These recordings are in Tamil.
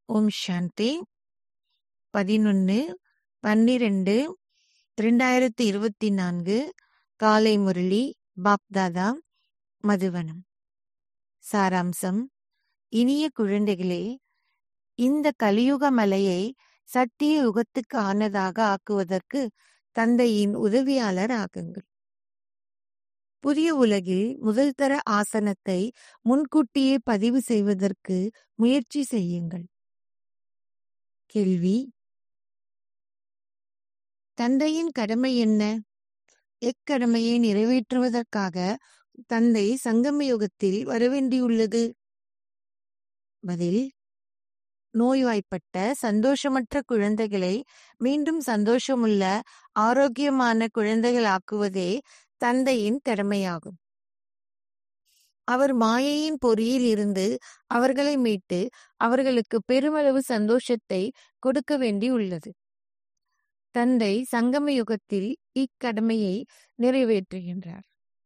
ஓம் சாந்தி பதினொன்று பன்னிரெண்டு ரெண்டாயிரத்தி இருபத்தி நான்கு காலை முரளி பாப்தாதா மதுவனம் சாராம்சம் இனிய குழந்தைகளே இந்த கலியுக மலையை சத்திய யுகத்துக்கு ஆனதாக ஆக்குவதற்கு தந்தையின் உதவியாளர் ஆகுங்கள் புதிய உலகில் முதல் தர ஆசனத்தை முன்கூட்டியே பதிவு செய்வதற்கு முயற்சி செய்யுங்கள் கேள்வி தந்தையின் கடமை என்ன எக்கடமையை நிறைவேற்றுவதற்காக தந்தை சங்கம யுகத்தில் வரவேண்டியுள்ளது பதில் நோய்வாய்ப்பட்ட சந்தோஷமற்ற குழந்தைகளை மீண்டும் சந்தோஷமுள்ள ஆரோக்கியமான குழந்தைகள் ஆக்குவதே தந்தையின் கடமையாகும் அவர் மாயையின் பொறியில் இருந்து அவர்களை மீட்டு அவர்களுக்கு பெருமளவு சந்தோஷத்தை கொடுக்க வேண்டியுள்ளது தந்தை சங்கம யுகத்தில் இக்கடமையை நிறைவேற்றுகின்றார்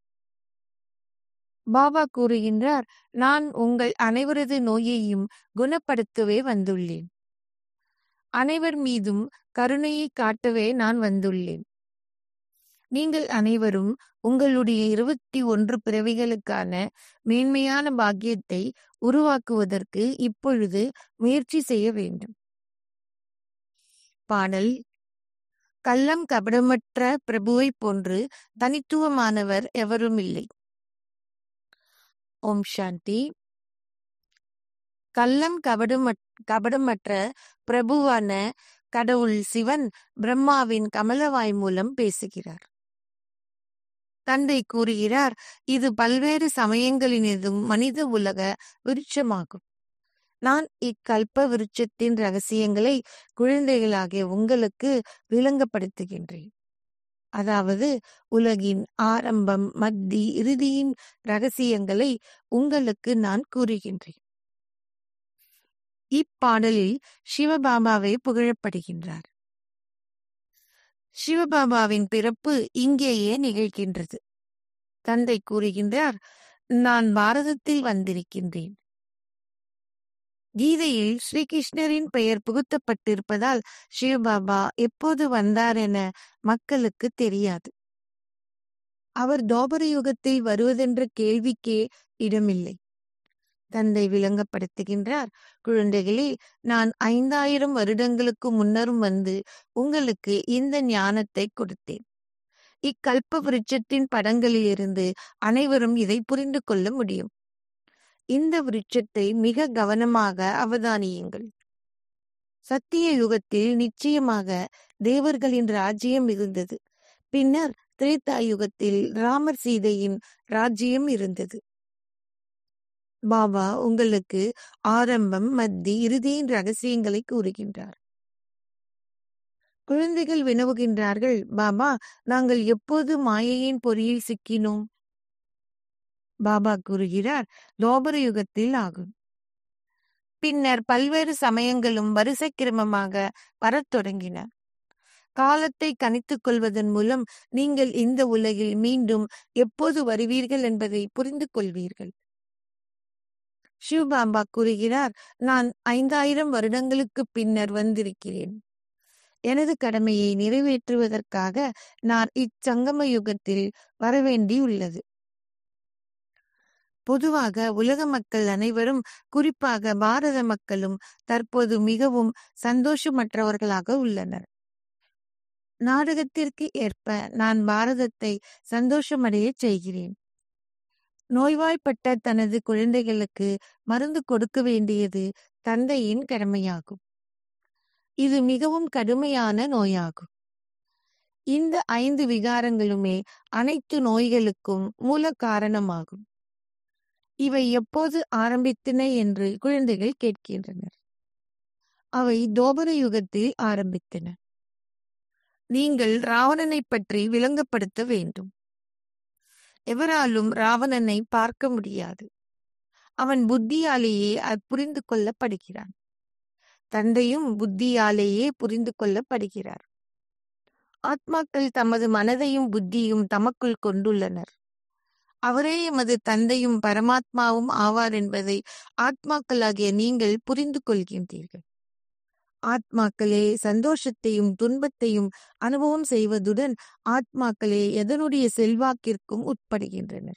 பாபா கூறுகின்றார் நான் உங்கள் அனைவரது நோயையும் குணப்படுத்தவே வந்துள்ளேன் அனைவர் மீதும் கருணையை காட்டவே நான் வந்துள்ளேன் நீங்கள் அனைவரும் உங்களுடைய இருபத்தி ஒன்று பிறவிகளுக்கான மேன்மையான பாக்கியத்தை உருவாக்குவதற்கு இப்பொழுது முயற்சி செய்ய வேண்டும் பாடல் கள்ளம் கபடமற்ற பிரபுவை போன்று தனித்துவமானவர் எவரும் இல்லை ஓம் சாந்தி கள்ளம் கபடமற் கபடமற்ற பிரபுவான கடவுள் சிவன் பிரம்மாவின் கமலவாய் மூலம் பேசுகிறார் தந்தை கூறுகிறார் இது பல்வேறு சமயங்களினதும் மனித உலக விருட்சமாகும் நான் இக்கல்ப விருட்சத்தின் ரகசியங்களை குழந்தைகளாகிய உங்களுக்கு விளங்கப்படுத்துகின்றேன் அதாவது உலகின் ஆரம்பம் மத்தி இறுதியின் ரகசியங்களை உங்களுக்கு நான் கூறுகின்றேன் இப்பாடலில் சிவபாபாவை புகழப்படுகின்றார் சிவபாபாவின் பிறப்பு இங்கேயே நிகழ்கின்றது தந்தை கூறுகின்றார் நான் பாரதத்தில் வந்திருக்கின்றேன் கீதையில் ஸ்ரீகிருஷ்ணரின் பெயர் புகுத்தப்பட்டிருப்பதால் சிவபாபா எப்போது வந்தார் என மக்களுக்கு தெரியாது அவர் தோபர யுகத்தில் வருவதென்ற கேள்விக்கே இடமில்லை தந்தை விளங்கப்படுத்துகின்றார் குழந்தைகளே நான் ஐந்தாயிரம் வருடங்களுக்கு முன்னரும் வந்து உங்களுக்கு இந்த ஞானத்தை கொடுத்தேன் இக்கல்ப விருட்சத்தின் படங்களிலிருந்து அனைவரும் இதை புரிந்து கொள்ள முடியும் இந்த விருட்சத்தை மிக கவனமாக அவதானியுங்கள் சத்திய யுகத்தில் நிச்சயமாக தேவர்களின் ராஜ்யம் இருந்தது பின்னர் திரேதா யுகத்தில் ராமர் சீதையின் ராஜ்யம் இருந்தது பாபா உங்களுக்கு ஆரம்பம் மத்தி இறுதியின் ரகசியங்களை கூறுகின்றார் குழந்தைகள் வினவுகின்றார்கள் பாபா நாங்கள் எப்போது மாயையின் பொறியில் சிக்கினோம் பாபா கூறுகிறார் தோபர யுகத்தில் ஆகும் பின்னர் பல்வேறு சமயங்களும் வரிசை கிரமமாக வரத் தொடங்கின காலத்தை கணித்துக் கொள்வதன் மூலம் நீங்கள் இந்த உலகில் மீண்டும் எப்போது வருவீர்கள் என்பதை புரிந்து கொள்வீர்கள் சிவபாபா கூறுகிறார் நான் ஐந்தாயிரம் வருடங்களுக்கு பின்னர் வந்திருக்கிறேன் எனது கடமையை நிறைவேற்றுவதற்காக நான் இச்சங்கம யுகத்தில் வரவேண்டியுள்ளது பொதுவாக உலக மக்கள் அனைவரும் குறிப்பாக பாரத மக்களும் தற்போது மிகவும் சந்தோஷமற்றவர்களாக உள்ளனர் நாடகத்திற்கு ஏற்ப நான் பாரதத்தை சந்தோஷமடைய செய்கிறேன் நோய்வாய்ப்பட்ட தனது குழந்தைகளுக்கு மருந்து கொடுக்க வேண்டியது தந்தையின் கடமையாகும் இது மிகவும் கடுமையான நோயாகும் இந்த ஐந்து விகாரங்களுமே அனைத்து நோய்களுக்கும் மூல காரணமாகும் இவை எப்போது ஆரம்பித்தன என்று குழந்தைகள் கேட்கின்றனர் அவை தோபர யுகத்தில் ஆரம்பித்தன நீங்கள் ராவணனை பற்றி விளங்கப்படுத்த வேண்டும் எவராலும் ராவணனை பார்க்க முடியாது அவன் புத்தியாலேயே புரிந்து கொள்ளப்படுகிறான் தந்தையும் புத்தியாலேயே புரிந்து கொள்ளப்படுகிறார் ஆத்மாக்கள் தமது மனதையும் புத்தியும் தமக்குள் கொண்டுள்ளனர் அவரே எமது தந்தையும் பரமாத்மாவும் ஆவார் என்பதை ஆத்மாக்களாகிய நீங்கள் புரிந்து கொள்கின்றீர்கள் ஆத்மாக்களே சந்தோஷத்தையும் துன்பத்தையும் அனுபவம் செய்வதுடன் ஆத்மாக்களே எதனுடைய செல்வாக்கிற்கும் உட்படுகின்றனர்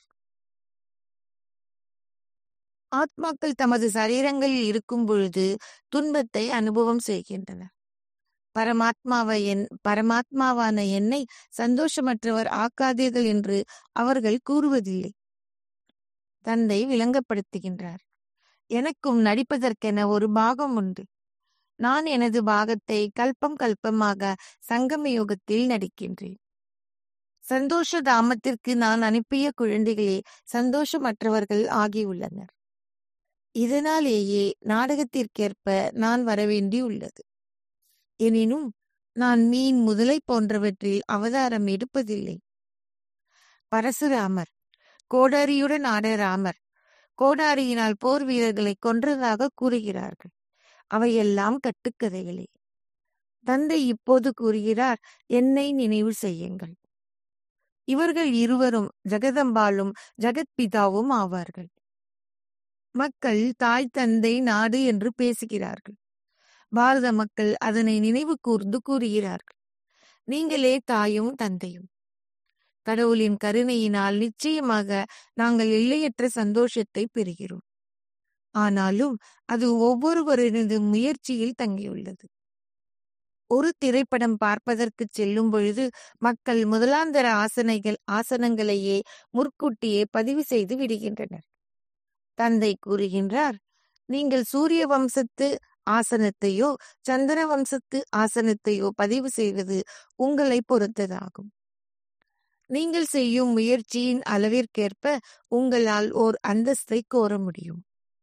ஆத்மாக்கள் தமது சரீரங்களில் இருக்கும் பொழுது துன்பத்தை அனுபவம் செய்கின்றனர் பரமாத்மாவை என் பரமாத்மாவான என்னை சந்தோஷமற்றவர் ஆக்காதீர்கள் என்று அவர்கள் கூறுவதில்லை தந்தை விளங்கப்படுத்துகின்றார் எனக்கும் நடிப்பதற்கென ஒரு பாகம் உண்டு நான் எனது பாகத்தை கல்பம் கல்பமாக சங்கம யுகத்தில் நடிக்கின்றேன் சந்தோஷ தாமத்திற்கு நான் அனுப்பிய குழந்தைகளே சந்தோஷமற்றவர்கள் ஆகியுள்ளனர் இதனாலேயே நாடகத்திற்கேற்ப நான் வரவேண்டியுள்ளது எனினும் நான் மீன் முதலை போன்றவற்றில் அவதாரம் எடுப்பதில்லை பரசுராமர் கோடாரியுடன் ஆட ராமர் கோடாரியினால் போர் வீரர்களை கொன்றதாக கூறுகிறார்கள் அவையெல்லாம் கட்டுக்கதைகளே தந்தை இப்போது கூறுகிறார் என்னை நினைவு செய்யுங்கள் இவர்கள் இருவரும் ஜெகதம்பாலும் ஜெகத்பிதாவும் ஆவார்கள் மக்கள் தாய் தந்தை நாடு என்று பேசுகிறார்கள் பாரத மக்கள் அதனை நினைவு கூர்ந்து கூறுகிறார்கள் நீங்களே தாயும் தந்தையும் கடவுளின் கருணையினால் நிச்சயமாக நாங்கள் எல்லையற்ற சந்தோஷத்தை பெறுகிறோம் ஆனாலும் அது ஒவ்வொருவரது முயற்சியில் தங்கியுள்ளது ஒரு திரைப்படம் பார்ப்பதற்கு செல்லும் பொழுது மக்கள் முதலாந்தர ஆசனைகள் ஆசனங்களையே முற்கூட்டியே பதிவு செய்து விடுகின்றனர் தந்தை கூறுகின்றார் நீங்கள் சூரிய வம்சத்து ஆசனத்தையோ சந்திர வம்சத்து ஆசனத்தையோ பதிவு செய்வது உங்களை பொறுத்ததாகும் நீங்கள் செய்யும் முயற்சியின் அளவிற்கேற்ப உங்களால் ஓர் அந்தஸ்தை கோர முடியும்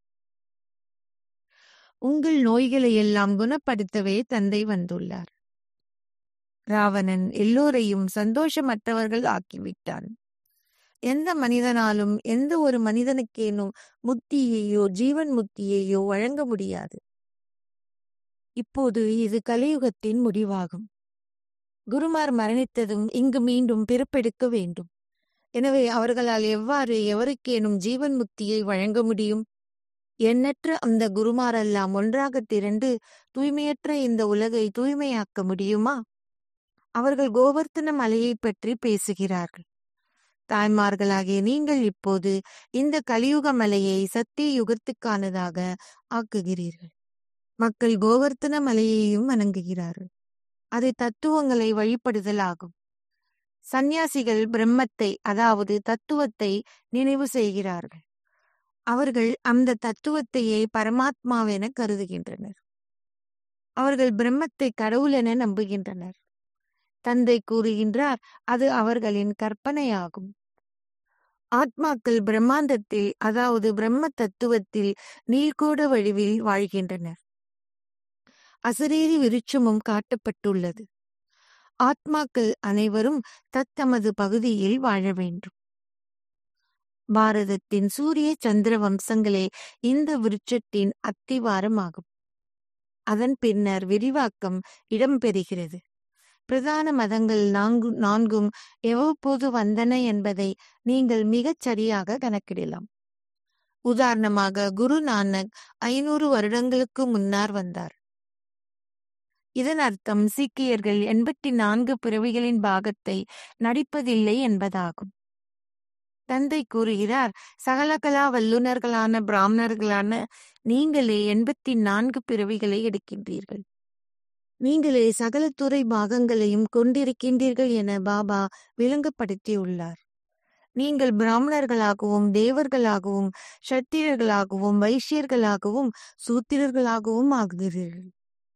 உங்கள் நோய்களை எல்லாம் குணப்படுத்தவே தந்தை வந்துள்ளார் ராவணன் எல்லோரையும் சந்தோஷமற்றவர்கள் ஆக்கிவிட்டான் எந்த மனிதனாலும் எந்த ஒரு மனிதனுக்கேனும் முக்தியையோ ஜீவன் முக்தியையோ வழங்க முடியாது இப்போது இது கலியுகத்தின் முடிவாகும் குருமார் மரணித்ததும் இங்கு மீண்டும் பிறப்பெடுக்க வேண்டும் எனவே அவர்களால் எவ்வாறு எவருக்கேனும் ஜீவன் முக்தியை வழங்க முடியும் எண்ணற்ற அந்த குருமாரெல்லாம் ஒன்றாக திரண்டு தூய்மையற்ற இந்த உலகை தூய்மையாக்க முடியுமா அவர்கள் கோவர்த்தன மலையை பற்றி பேசுகிறார்கள் தாய்மார்களாகிய நீங்கள் இப்போது இந்த கலியுக மலையை சத்திய யுகத்துக்கானதாக ஆக்குகிறீர்கள் மக்கள் கோவர்த்தன மலையையும் வணங்குகிறார்கள் அது தத்துவங்களை வழிபடுதல் ஆகும் சந்நியாசிகள் பிரம்மத்தை அதாவது தத்துவத்தை நினைவு செய்கிறார்கள் அவர்கள் அந்த தத்துவத்தையே பரமாத்மாவென கருதுகின்றனர் அவர்கள் பிரம்மத்தை கடவுள் என நம்புகின்றனர் தந்தை கூறுகின்றார் அது அவர்களின் கற்பனையாகும் ஆத்மாக்கள் பிரம்மாண்டத்தில் அதாவது பிரம்ம தத்துவத்தில் நீர்கோட வடிவில் வாழ்கின்றனர் அசரீரி விருட்சமும் காட்டப்பட்டுள்ளது ஆத்மாக்கள் அனைவரும் தத்தமது பகுதியில் வாழ வேண்டும் பாரதத்தின் சூரிய சந்திர வம்சங்களே இந்த விருட்சத்தின் அத்திவாரமாகும் அதன் பின்னர் விரிவாக்கம் இடம்பெறுகிறது பிரதான மதங்கள் நான்கு நான்கும் எவ்வப்போது வந்தன என்பதை நீங்கள் மிகச் சரியாக கணக்கிடலாம் உதாரணமாக குரு நானக் ஐநூறு வருடங்களுக்கு முன்னர் வந்தார் இதன் அர்த்தம் சீக்கியர்கள் எண்பத்தி நான்கு பிறவிகளின் பாகத்தை நடிப்பதில்லை என்பதாகும் தந்தை கூறுகிறார் சகலகலா வல்லுநர்களான பிராமணர்களான நீங்களே எண்பத்தி நான்கு பிறவிகளை எடுக்கின்றீர்கள் நீங்களே சகல துறை பாகங்களையும் கொண்டிருக்கின்றீர்கள் என பாபா விளங்கப்படுத்தியுள்ளார் நீங்கள் பிராமணர்களாகவும் தேவர்களாகவும் சத்திரர்களாகவும் வைஷ்யர்களாகவும் சூத்திரர்களாகவும் ஆகுகிறீர்கள்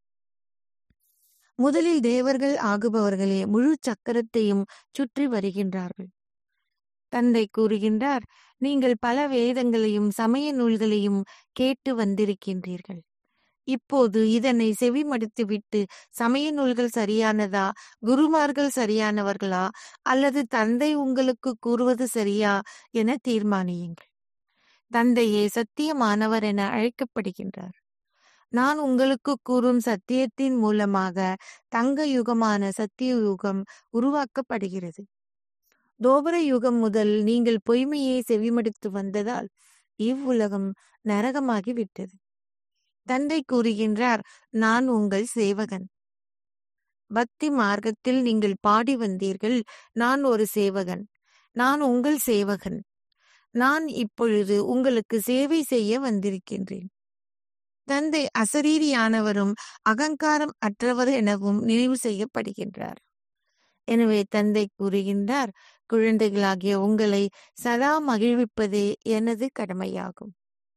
முதலில் தேவர்கள் ஆகுபவர்களே முழு சக்கரத்தையும் சுற்றி வருகின்றார்கள் தந்தை கூறுகின்றார் நீங்கள் பல வேதங்களையும் சமய நூல்களையும் கேட்டு வந்திருக்கின்றீர்கள் இப்போது இதனை செவிமடுத்துவிட்டு சமய நூல்கள் சரியானதா குருமார்கள் சரியானவர்களா அல்லது தந்தை உங்களுக்கு கூறுவது சரியா என தீர்மானியுங்கள் தந்தையே சத்தியமானவர் என அழைக்கப்படுகின்றார் நான் உங்களுக்கு கூறும் சத்தியத்தின் மூலமாக தங்க யுகமான சத்திய யுகம் உருவாக்கப்படுகிறது தோபர யுகம் முதல் நீங்கள் பொய்மையை செவிமடுத்து வந்ததால் இவ்வுலகம் நரகமாகி விட்டது தந்தை கூறுகின்றார் நான் உங்கள் சேவகன் பக்தி மார்க்கத்தில் நீங்கள் பாடி வந்தீர்கள் நான் ஒரு சேவகன் நான் உங்கள் சேவகன் நான் இப்பொழுது உங்களுக்கு சேவை செய்ய வந்திருக்கின்றேன் தந்தை அசரீரியானவரும் அகங்காரம் அற்றவர் எனவும் நினைவு செய்யப்படுகின்றார் எனவே தந்தை கூறுகின்றார் குழந்தைகளாகிய உங்களை சதா மகிழ்விப்பதே எனது கடமையாகும்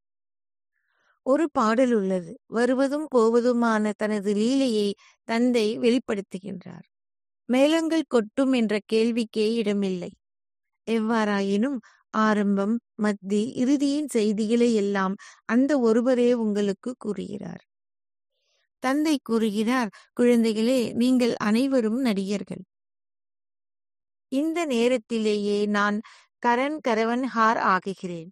ஒரு பாடல் உள்ளது வருவதும் போவதுமான தனது லீலையை தந்தை வெளிப்படுத்துகின்றார் மேளங்கள் கொட்டும் என்ற கேள்விக்கே இடமில்லை எவ்வாறாயினும் ஆரம்பம் மத்தி இறுதியின் செய்திகளை எல்லாம் அந்த ஒருவரே உங்களுக்கு கூறுகிறார் தந்தை கூறுகிறார் குழந்தைகளே நீங்கள் அனைவரும் நடிகர்கள் இந்த நேரத்திலேயே நான் கரண் கரவன் ஹார் ஆகுகிறேன்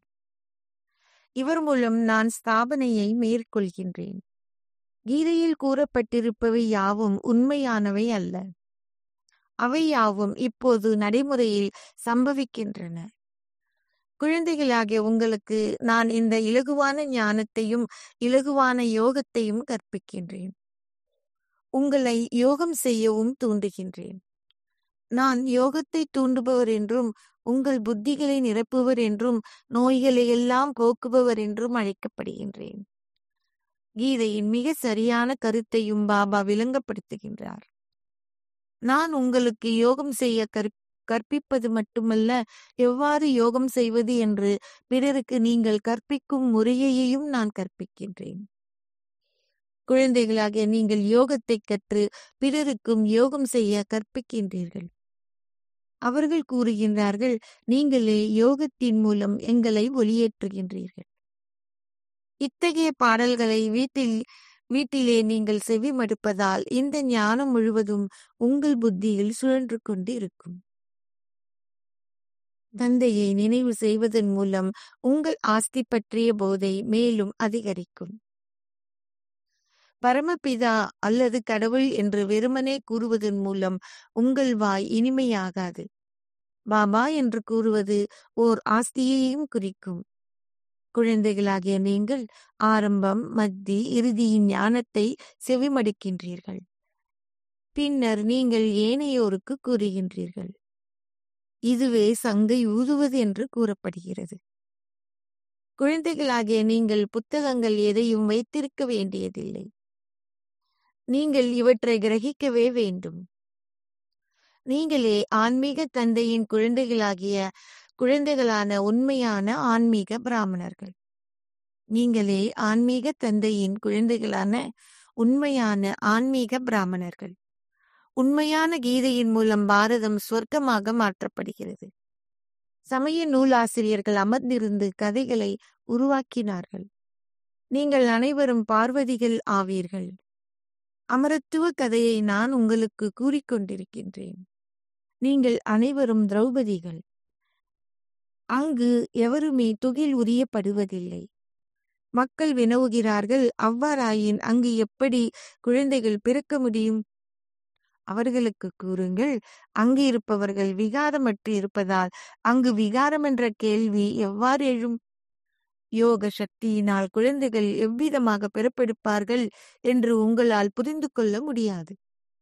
இவர் மூலம் நான் ஸ்தாபனையை மேற்கொள்கின்றேன் கீதையில் கூறப்பட்டிருப்பவை யாவும் உண்மையானவை அல்ல அவை யாவும் இப்போது நடைமுறையில் சம்பவிக்கின்றன குழந்தைகளாகிய உங்களுக்கு நான் இந்த இலகுவான ஞானத்தையும் இலகுவான யோகத்தையும் கற்பிக்கின்றேன் உங்களை யோகம் செய்யவும் தூண்டுகின்றேன் நான் யோகத்தை தூண்டுபவர் என்றும் உங்கள் புத்திகளை நிரப்புவர் என்றும் நோய்களை எல்லாம் போக்குபவர் என்றும் அழைக்கப்படுகின்றேன் கீதையின் மிக சரியான கருத்தையும் பாபா விளங்கப்படுத்துகின்றார் நான் உங்களுக்கு யோகம் செய்ய கற் கற்பிப்பது மட்டுமல்ல எவ்வாறு யோகம் செய்வது என்று பிறருக்கு நீங்கள் கற்பிக்கும் முறையையும் நான் கற்பிக்கின்றேன் குழந்தைகளாகிய நீங்கள் யோகத்தை கற்று பிறருக்கும் யோகம் செய்ய கற்பிக்கின்றீர்கள் அவர்கள் கூறுகின்றார்கள் நீங்களே யோகத்தின் மூலம் எங்களை ஒளியேற்றுகின்றீர்கள் இத்தகைய பாடல்களை வீட்டில் வீட்டிலே நீங்கள் செவி மடுப்பதால் இந்த ஞானம் முழுவதும் உங்கள் புத்தியில் சுழன்று கொண்டு இருக்கும் தந்தையை நினைவு செய்வதன் மூலம் உங்கள் ஆஸ்தி பற்றிய போதை மேலும் அதிகரிக்கும் பரமபிதா அல்லது கடவுள் என்று வெறுமனே கூறுவதன் மூலம் உங்கள் வாய் இனிமையாகாது பாபா என்று கூறுவது ஓர் ஆஸ்தியையும் குறிக்கும் குழந்தைகளாகிய நீங்கள் ஆரம்பம் மத்தி இறுதியின் ஞானத்தை செவிமடுக்கின்றீர்கள் பின்னர் நீங்கள் ஏனையோருக்கு கூறுகின்றீர்கள் இதுவே சங்கை ஊதுவது என்று கூறப்படுகிறது குழந்தைகளாகிய நீங்கள் புத்தகங்கள் எதையும் வைத்திருக்க வேண்டியதில்லை நீங்கள் இவற்றை கிரகிக்கவே வேண்டும் நீங்களே ஆன்மீக தந்தையின் குழந்தைகளாகிய குழந்தைகளான உண்மையான ஆன்மீக பிராமணர்கள் நீங்களே ஆன்மீக தந்தையின் குழந்தைகளான உண்மையான ஆன்மீக பிராமணர்கள் உண்மையான கீதையின் மூலம் பாரதம் சொர்க்கமாக மாற்றப்படுகிறது சமய நூலாசிரியர்கள் அமர்ந்திருந்து கதைகளை உருவாக்கினார்கள் நீங்கள் அனைவரும் பார்வதிகள் ஆவீர்கள் அமரத்துவ கதையை நான் உங்களுக்கு கூறிக்கொண்டிருக்கின்றேன் நீங்கள் அனைவரும் திரௌபதிகள் அங்கு எவருமே துகில் உரியப்படுவதில்லை மக்கள் வினவுகிறார்கள் அவ்வாறாயின் அங்கு எப்படி குழந்தைகள் பிறக்க முடியும் அவர்களுக்கு கூறுங்கள் அங்கு இருப்பவர்கள் விகாரமற்று இருப்பதால் அங்கு விகாரம் என்ற கேள்வி எவ்வாறு எழும் யோக சக்தியினால் குழந்தைகள் எவ்விதமாக பிறப்பெடுப்பார்கள் என்று உங்களால் புரிந்து கொள்ள முடியாது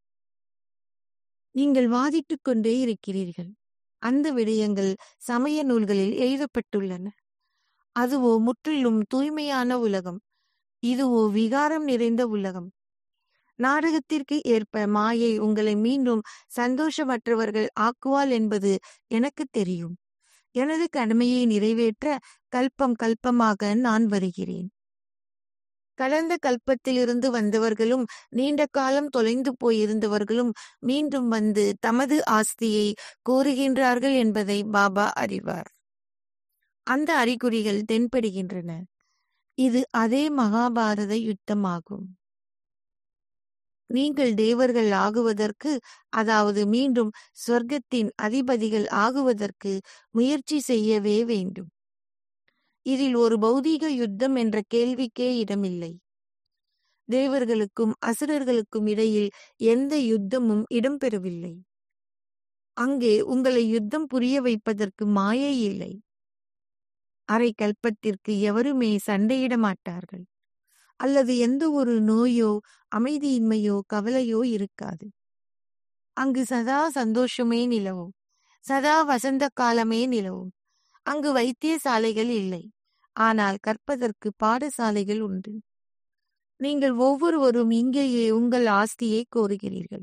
நீங்கள் வாதிட்டுக் கொண்டே இருக்கிறீர்கள் அந்த விடயங்கள் சமய நூல்களில் எழுதப்பட்டுள்ளன அதுவோ முற்றிலும் தூய்மையான உலகம் இதுவோ விகாரம் நிறைந்த உலகம் நாடகத்திற்கு ஏற்ப மாயை உங்களை மீண்டும் சந்தோஷமற்றவர்கள் ஆக்குவாள் என்பது எனக்கு தெரியும் எனது கடமையை நிறைவேற்ற கல்பம் கல்பமாக நான் வருகிறேன் கடந்த கல்பத்திலிருந்து வந்தவர்களும் நீண்ட காலம் தொலைந்து போயிருந்தவர்களும் மீண்டும் வந்து தமது ஆஸ்தியை கோருகின்றார்கள் என்பதை பாபா அறிவார் அந்த அறிகுறிகள் தென்படுகின்றன இது அதே மகாபாரத யுத்தமாகும் நீங்கள் தேவர்கள் ஆகுவதற்கு அதாவது மீண்டும் சொர்க்கத்தின் அதிபதிகள் ஆகுவதற்கு முயற்சி செய்யவே வேண்டும் இதில் ஒரு பௌதீக யுத்தம் என்ற கேள்விக்கே இடமில்லை தேவர்களுக்கும் அசுரர்களுக்கும் இடையில் எந்த யுத்தமும் இடம்பெறவில்லை அங்கே உங்களை யுத்தம் புரிய வைப்பதற்கு மாயை இல்லை அரை கல்பத்திற்கு எவருமே சண்டையிட மாட்டார்கள் அல்லது எந்த ஒரு நோயோ அமைதியின்மையோ கவலையோ இருக்காது அங்கு சதா சந்தோஷமே நிலவும் சதா வசந்த காலமே நிலவும் அங்கு வைத்தியசாலைகள் இல்லை ஆனால் கற்பதற்கு பாடசாலைகள் உண்டு நீங்கள் ஒவ்வொருவரும் இங்கேயே உங்கள் ஆஸ்தியை கோருகிறீர்கள்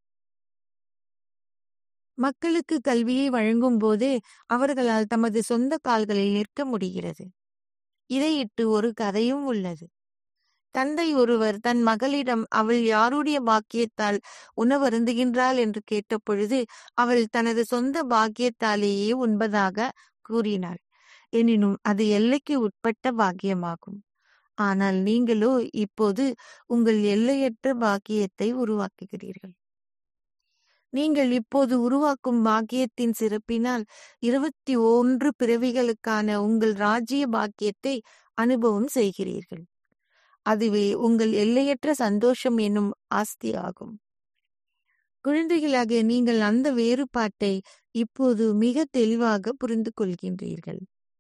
மக்களுக்கு கல்வியை வழங்கும் போதே அவர்களால் தமது சொந்த கால்களில் நிற்க முடிகிறது இதையிட்டு ஒரு கதையும் உள்ளது தந்தை ஒருவர் தன் மகளிடம் அவள் யாருடைய பாக்கியத்தால் உணவருந்துகின்றாள் என்று கேட்டபொழுது அவள் தனது சொந்த பாக்கியத்தாலேயே உண்பதாக கூறினாள் எனினும் அது எல்லைக்கு உட்பட்ட பாக்கியமாகும் ஆனால் நீங்களோ இப்போது உங்கள் எல்லையற்ற பாக்கியத்தை உருவாக்குகிறீர்கள் நீங்கள் இப்போது உருவாக்கும் பாக்கியத்தின் சிறப்பினால் இருபத்தி ஒன்று பிறவிகளுக்கான உங்கள் ராஜ்ய பாக்கியத்தை அனுபவம் செய்கிறீர்கள் அதுவே உங்கள் எல்லையற்ற சந்தோஷம் என்னும் ஆஸ்தி ஆகும் குழந்தைகளாக நீங்கள் அந்த வேறுபாட்டை இப்போது மிக தெளிவாக புரிந்து கொள்கின்றீர்கள்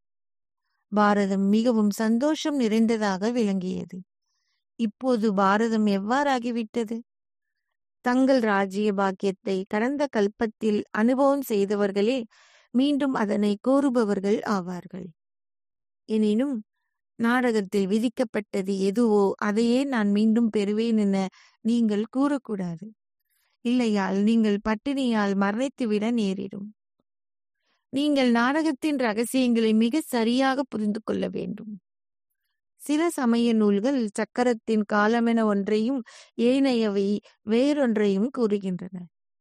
பாரதம் மிகவும் சந்தோஷம் நிறைந்ததாக விளங்கியது இப்போது பாரதம் எவ்வாறாகிவிட்டது தங்கள் ராஜ்ய பாக்கியத்தை கடந்த கல்பத்தில் அனுபவம் செய்தவர்களே மீண்டும் அதனை கோருபவர்கள் ஆவார்கள் எனினும் நாடகத்தில் விதிக்கப்பட்டது எதுவோ அதையே நான் மீண்டும் பெறுவேன் என நீங்கள் கூறக்கூடாது இல்லையால் நீங்கள் பட்டினியால் மரணித்துவிட நேரிடும் நீங்கள் நாடகத்தின் ரகசியங்களை மிக சரியாக புரிந்து கொள்ள வேண்டும் சில சமய நூல்கள் சக்கரத்தின் காலமென ஒன்றையும் ஏனையவை வேறொன்றையும் கூறுகின்றன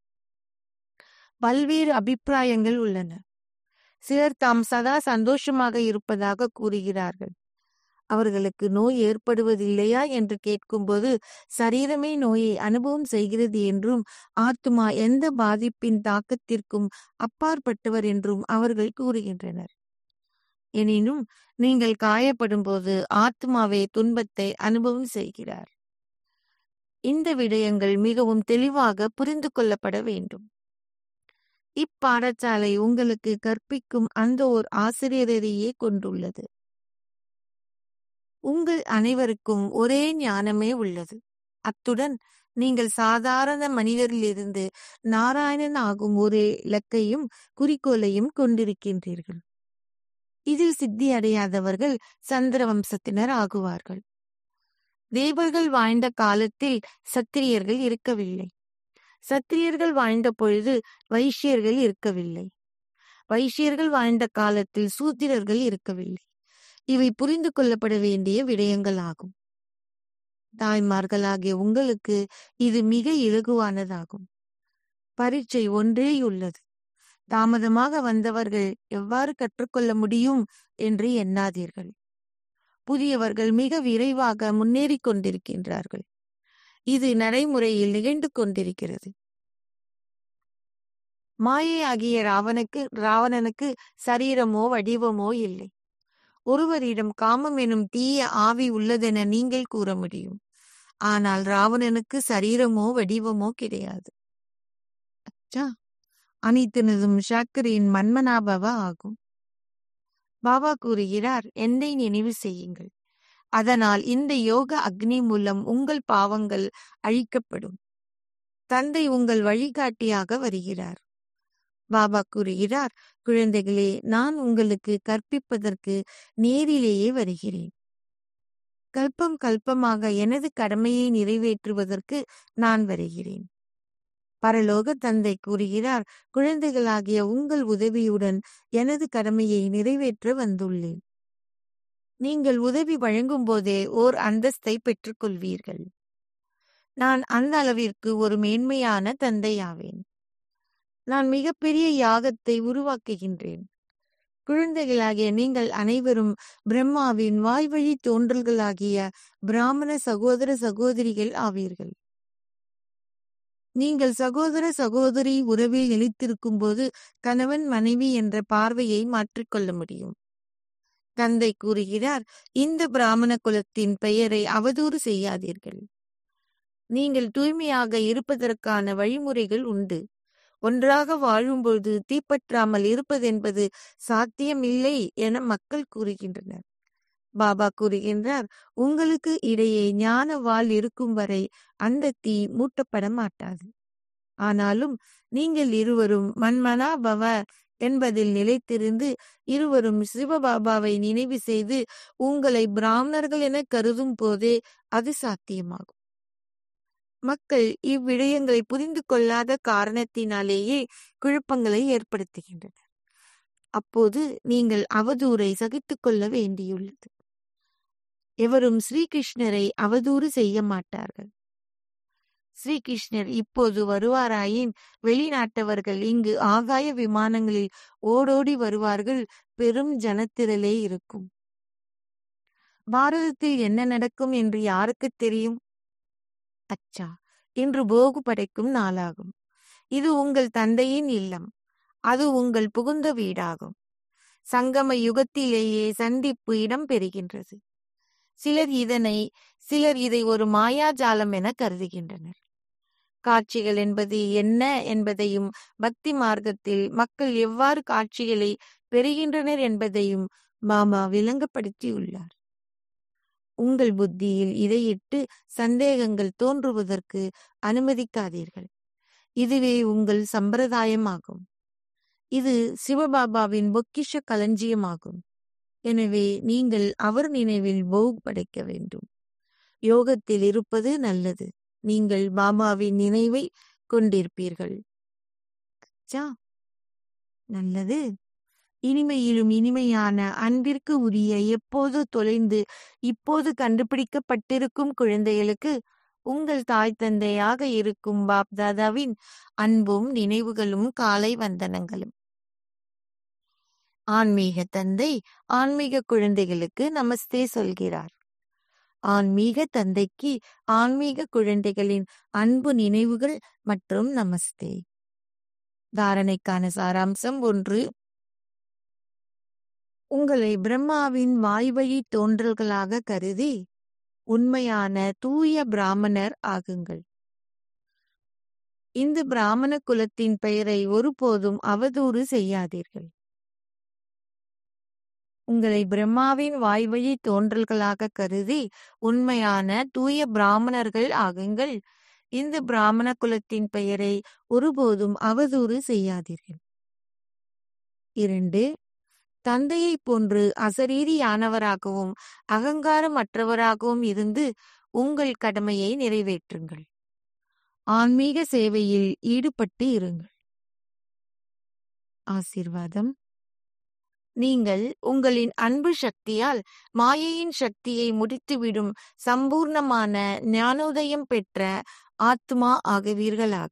பல்வேறு அபிப்பிராயங்கள் உள்ளன சிலர் தாம் சதா சந்தோஷமாக இருப்பதாக கூறுகிறார்கள் அவர்களுக்கு நோய் ஏற்படுவதில்லையா என்று கேட்கும்போது சரீரமே நோயை அனுபவம் செய்கிறது என்றும் ஆத்மா எந்த பாதிப்பின் தாக்கத்திற்கும் அப்பாற்பட்டவர் என்றும் அவர்கள் கூறுகின்றனர் எனினும் நீங்கள் காயப்படும் போது ஆத்மாவே துன்பத்தை அனுபவம் செய்கிறார் இந்த விடயங்கள் மிகவும் தெளிவாக புரிந்து கொள்ளப்பட வேண்டும் இப்பாடசாலை உங்களுக்கு கற்பிக்கும் அந்த ஓர் ஆசிரியரையே கொண்டுள்ளது உங்கள் அனைவருக்கும் ஒரே ஞானமே உள்ளது அத்துடன் நீங்கள் சாதாரண மனிதரிலிருந்து நாராயணன் ஆகும் ஒரு இலக்கையும் குறிக்கோளையும் கொண்டிருக்கின்றீர்கள் இதில் சித்தி அடையாதவர்கள் சந்திர வம்சத்தினர் ஆகுவார்கள் தேவர்கள் வாழ்ந்த காலத்தில் சத்திரியர்கள் இருக்கவில்லை சத்திரியர்கள் வாழ்ந்த பொழுது வைஷ்யர்கள் இருக்கவில்லை வைஷ்யர்கள் வாழ்ந்த காலத்தில் சூத்திரர்கள் இருக்கவில்லை இவை புரிந்து கொள்ளப்பட வேண்டிய விடயங்கள் ஆகும் தாய்மார்களாகிய உங்களுக்கு இது மிக இலகுவானதாகும் பரீட்சை ஒன்றே உள்ளது தாமதமாக வந்தவர்கள் எவ்வாறு கற்றுக்கொள்ள முடியும் என்று எண்ணாதீர்கள் புதியவர்கள் மிக விரைவாக முன்னேறி கொண்டிருக்கின்றார்கள் இது நடைமுறையில் நிகழ்ந்து கொண்டிருக்கிறது மாயை ஆகிய ராவனுக்கு ராவணனுக்கு சரீரமோ வடிவமோ இல்லை ஒருவரிடம் காமம் எனும் தீய ஆவி உள்ளதென நீங்கள் கூற முடியும் ஆனால் ராவணனுக்கு சரீரமோ வடிவமோ கிடையாது அச்சா அனைத்தினதும் ஷாக்கரின் மன்மனாபவ ஆகும் பாபா கூறுகிறார் என்னை நினைவு செய்யுங்கள் அதனால் இந்த யோக அக்னி மூலம் உங்கள் பாவங்கள் அழிக்கப்படும் தந்தை உங்கள் வழிகாட்டியாக வருகிறார் பாபா கூறுகிறார் குழந்தைகளே நான் உங்களுக்கு கற்பிப்பதற்கு நேரிலேயே வருகிறேன் கல்பம் கல்பமாக எனது கடமையை நிறைவேற்றுவதற்கு நான் வருகிறேன் பரலோக தந்தை கூறுகிறார் குழந்தைகளாகிய உங்கள் உதவியுடன் எனது கடமையை நிறைவேற்ற வந்துள்ளேன் நீங்கள் உதவி வழங்கும் போதே ஓர் அந்தஸ்தை பெற்றுக்கொள்வீர்கள் நான் அந்த அளவிற்கு ஒரு மேன்மையான தந்தையாவேன் நான் மிகப்பெரிய யாகத்தை உருவாக்குகின்றேன் குழந்தைகளாகிய நீங்கள் அனைவரும் பிரம்மாவின் வாய்வழி தோன்றல்களாகிய பிராமண சகோதர சகோதரிகள் ஆவீர்கள் நீங்கள் சகோதர சகோதரி உறவில் நிலைத்திருக்கும் போது கணவன் மனைவி என்ற பார்வையை மாற்றிக்கொள்ள முடியும் தந்தை கூறுகிறார் இந்த பிராமண குலத்தின் பெயரை அவதூறு செய்யாதீர்கள் நீங்கள் தூய்மையாக இருப்பதற்கான வழிமுறைகள் உண்டு ஒன்றாக வாழும்பொழுது தீப்பற்றாமல் இருப்பதென்பது சாத்தியமில்லை என மக்கள் கூறுகின்றனர் பாபா கூறுகின்றார் உங்களுக்கு இடையே ஞான வாள் இருக்கும் வரை அந்த தீ மூட்டப்பட மாட்டாது ஆனாலும் நீங்கள் இருவரும் மன்மனா பவ என்பதில் நிலைத்திருந்து இருவரும் சிவபாபாவை நினைவு செய்து உங்களை பிராமணர்கள் என கருதும் போதே அது சாத்தியமாகும் மக்கள் இவ்விடயங்களை புரிந்து கொள்ளாத காரணத்தினாலேயே குழப்பங்களை ஏற்படுத்துகின்றனர் அப்போது நீங்கள் அவதூறை சகித்துக் கொள்ள வேண்டியுள்ளது எவரும் ஸ்ரீகிருஷ்ணரை அவதூறு செய்ய மாட்டார்கள் ஸ்ரீகிருஷ்ணர் இப்போது வருவாராயின் வெளிநாட்டவர்கள் இங்கு ஆகாய விமானங்களில் ஓடோடி வருவார்கள் பெரும் ஜனத்திரளே இருக்கும் பாரதத்தில் என்ன நடக்கும் என்று யாருக்கு தெரியும் அச்சா இன்று போகு படைக்கும் நாளாகும் இது உங்கள் தந்தையின் இல்லம் அது உங்கள் புகுந்த வீடாகும் சங்கம யுகத்திலேயே சந்திப்பு இடம் பெறுகின்றது சிலர் இதனை சிலர் இதை ஒரு மாயாஜாலம் என கருதுகின்றனர் காட்சிகள் என்பது என்ன என்பதையும் பக்தி மார்க்கத்தில் மக்கள் எவ்வாறு காட்சிகளை பெறுகின்றனர் என்பதையும் மாமா விளங்கப்படுத்தியுள்ளார் உங்கள் புத்தியில் இதையிட்டு சந்தேகங்கள் தோன்றுவதற்கு அனுமதிக்காதீர்கள் இதுவே உங்கள் சம்பிரதாயமாகும் இது சிவபாபாவின் பொக்கிஷ களஞ்சியமாகும் எனவே நீங்கள் அவர் நினைவில் போக் படைக்க வேண்டும் யோகத்தில் இருப்பது நல்லது நீங்கள் பாபாவின் நினைவை கொண்டிருப்பீர்கள் அச்சா நல்லது இனிமையிலும் இனிமையான அன்பிற்கு உரிய எப்போது தொலைந்து இப்போது கண்டுபிடிக்கப்பட்டிருக்கும் குழந்தைகளுக்கு உங்கள் தாய் தந்தையாக இருக்கும் பாப் தாதாவின் அன்பும் நினைவுகளும் காலை வந்தனங்களும் ஆன்மீக தந்தை ஆன்மீக குழந்தைகளுக்கு நமஸ்தே சொல்கிறார் ஆன்மீக தந்தைக்கு ஆன்மீக குழந்தைகளின் அன்பு நினைவுகள் மற்றும் நமஸ்தே தாரணைக்கான சாராம்சம் ஒன்று உங்களை பிரம்மாவின் வாய்வழி தோன்றல்களாக கருதி உண்மையான தூய பிராமணர் ஆகுங்கள் இந்த பிராமண குலத்தின் பெயரை ஒருபோதும் அவதூறு செய்யாதீர்கள் உங்களை பிரம்மாவின் வாய்வழி தோன்றல்களாக கருதி உண்மையான தூய பிராமணர்கள் ஆகுங்கள் இந்த பிராமண குலத்தின் பெயரை ஒருபோதும் அவதூறு செய்யாதீர்கள் இரண்டு தந்தையை போன்று அசரீரியானவராகவும் அகங்காரமற்றவராகவும் இருந்து உங்கள் கடமையை நிறைவேற்றுங்கள் ஆன்மீக சேவையில் ஈடுபட்டு இருங்கள் ஆசீர்வாதம் நீங்கள் உங்களின் அன்பு சக்தியால் மாயையின் சக்தியை முடித்துவிடும் சம்பூர்ணமான ஞானோதயம் பெற்ற ஆத்மா ஆகுவீர்களாக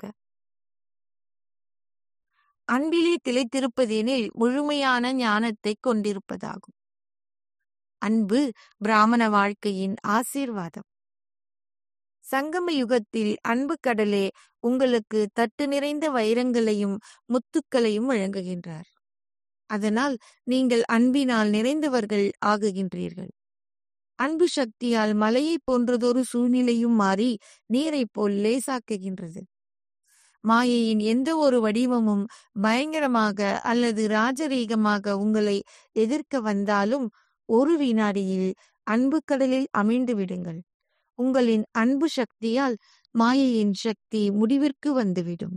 அன்பிலே திளைத்திருப்பதெனில் முழுமையான ஞானத்தை கொண்டிருப்பதாகும் அன்பு பிராமண வாழ்க்கையின் ஆசீர்வாதம் சங்கம யுகத்தில் அன்பு கடலே உங்களுக்கு தட்டு நிறைந்த வைரங்களையும் முத்துக்களையும் வழங்குகின்றார் அதனால் நீங்கள் அன்பினால் நிறைந்தவர்கள் ஆகுகின்றீர்கள் அன்பு சக்தியால் மலையைப் போன்றதொரு சூழ்நிலையும் மாறி நீரைப் போல் லேசாக்குகின்றது மாயையின் எந்த ஒரு வடிவமும் பயங்கரமாக அல்லது ராஜரீகமாக உங்களை எதிர்க்க வந்தாலும் ஒரு வினாடியில் அன்பு கடலில் அமிழ்ந்து விடுங்கள் உங்களின் அன்பு சக்தியால் மாயையின் சக்தி முடிவிற்கு வந்துவிடும்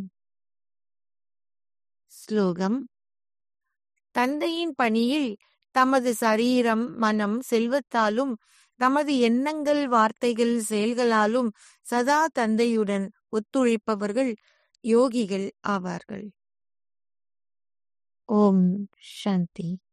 ஸ்லோகம் தந்தையின் பணியில் தமது சரீரம் மனம் செல்வத்தாலும் தமது எண்ணங்கள் வார்த்தைகள் செயல்களாலும் சதா தந்தையுடன் ஒத்துழைப்பவர்கள் யோகிகள் ஆவார்கள் ஓம் சாந்தி